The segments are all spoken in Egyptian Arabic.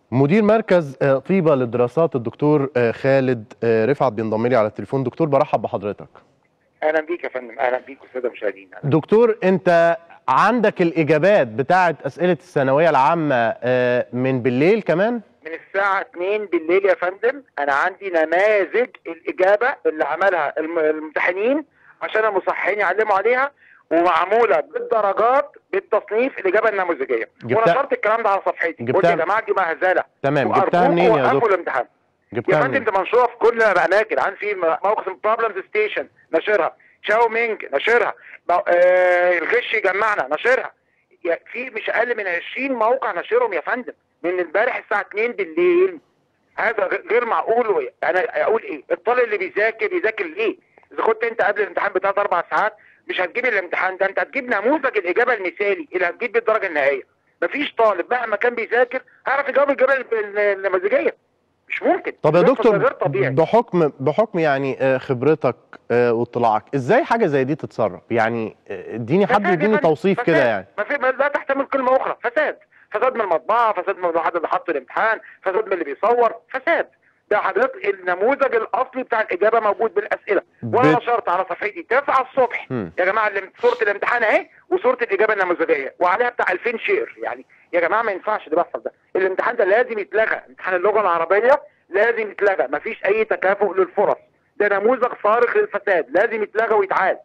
مدير مركز آه، طيبة للدراسات الدكتور آه، خالد آه، رفعت بينضم لي على التليفون دكتور برحب بحضرتك اهلا بيك يا فندم اهلا بيك والساده المشاهدين دكتور انت عندك الاجابات بتاعه اسئله الثانويه العامه آه، من بالليل كمان من الساعه 2 بالليل يا فندم انا عندي نماذج الاجابه اللي عملها الم- الممتحنين عشان المصححين يعلموا عليها ومعموله بالدرجات بالتصنيف الاجابه النموذجيه جبتها- ونشرت الكلام ده على صفحتي جبتها- قلت يا جماعه دي مهزله تمام جبتها وأرجوكوا منين يا وقفوا دكتور الامتحان يا جبتها فندم منين ده منشوره في كل الاماكن عن في موقف بروبلمز ستيشن نشرها شاو مينج نشرها مو- آه الغش جمعنا نشرها يا- في مش اقل من 20 موقع نشرهم يا فندم من امبارح الساعه 2 بالليل هذا غ- غير معقول و- انا اقول ايه الطالب اللي بيذاكر يذاكر ليه اذا كنت انت قبل الامتحان بثلاث اربع ساعات مش هتجيب الامتحان ده انت هتجيب نموذج الاجابه المثالي اللي هتجيب بيه الدرجه النهائيه مفيش طالب مهما كان بيذاكر هيعرف يجاوب الاجابه ال- النموذجيه مش ممكن طب يا بيحصل دكتور غير طبيعي بحكم بحكم يعني آه، خبرتك آه، واطلاعك ازاي حاجه زي دي تتصرف يعني آه، اديني حد فساد يا يديني فندم، توصيف كده فساد. يعني ما في ما لا تحتمل كلمه اخرى فساد فساد من المطبعه فساد من حد اللي حط الامتحان فساد من اللي بيصور فساد ده حضرتك النموذج الاصلي بتاع الاجابه موجود بالاسئله وانا بت- نشرت على صفحتي 9 الصبح مم. يا جماعه اللي صوره الامتحان اهي وصوره الاجابه النموذجيه وعليها بتاع 2000 شير يعني يا جماعه ما ينفعش اللي بيحصل ده الامتحان ده لازم يتلغى امتحان اللغه العربيه لازم يتلغى مفيش اي تكافؤ للفرص ده نموذج صارخ للفساد لازم يتلغى ويتعاد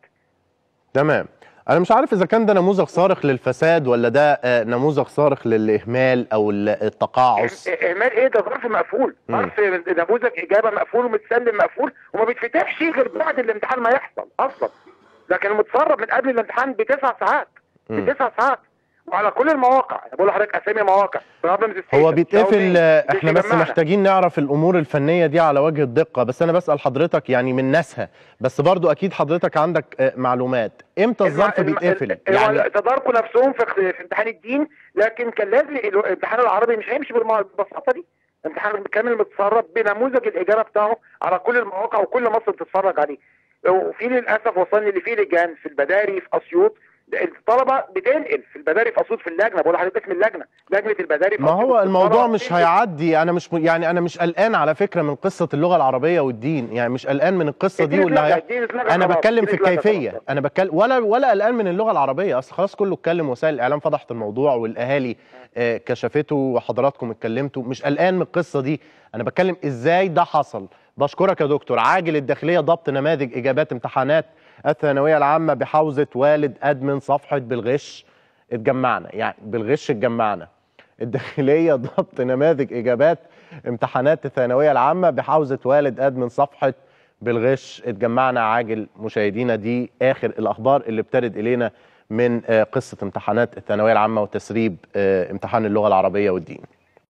تمام انا مش عارف اذا كان ده نموذج صارخ للفساد ولا ده آه، نموذج صارخ للاهمال او ال- التقاعس إه- اهمال ايه ده ظرف مقفول مم. ظرف نموذج اجابه مقفول ومتسلم مقفول وما بيتفتحش غير بعد الامتحان ما يحصل اصلا لكن متسرب من قبل الامتحان بتسع ساعات مم. بتسع ساعات وعلى كل المواقع أنا بقول لحضرتك اسامي مواقع Problems Station، هو بيتقفل Xiaomi، آه، مش احنا بس يجمعنا. محتاجين نعرف الامور الفنيه دي على وجه الدقه بس انا بسال حضرتك يعني من ناسها بس برضو اكيد حضرتك عندك آه، معلومات امتى الظرف الم- بيتقفل ال- يعني هو تداركوا نفسهم في في امتحان الدين لكن كان لازم ال- الامتحان العربي مش هيمشي بالم- بالبساطه دي الامتحان كامل متسرب بنموذج الاجابه بتاعه على كل المواقع وكل مصر بتتفرج عليه وفي للاسف وصلني اللي فيه لجان في البداري في اسيوط الطلبه بتنقل في البداري في اسيوط في اللجنه بقول لحضرتك اسم اللجنه لجنه البداري في ما أسيوط هو الموضوع الطلبة مش بتنقل. هيعدي انا مش م- يعني انا مش قلقان على فكره من قصه اللغه العربيه والدين يعني مش قلقان من القصه دي الدين واللي اتلغى، هي... الدين اتلغى انا خلاص، بتكلم في الدين اتلغى الكيفيه خلاص. انا بتكلم ولا ولا قلقان من اللغه العربيه اصل خلاص كله اتكلم وسائل الاعلام فضحت الموضوع والاهالي آه، كشفته وحضراتكم اتكلمتوا مش قلقان من القصه دي انا بتكلم ازاي ده حصل بشكرك يا دكتور عاجل الداخليه ضبط نماذج اجابات امتحانات الثانويه العامه بحوزه والد ادمن صفحه بالغش اتجمعنا يعني بالغش اتجمعنا الداخليه ضبط نماذج اجابات امتحانات الثانويه العامه بحوزه والد ادمن صفحه بالغش اتجمعنا عاجل مشاهدينا دي اخر الاخبار اللي بترد الينا من آه، قصه امتحانات الثانويه العامه وتسريب آه، امتحان اللغه العربيه والدين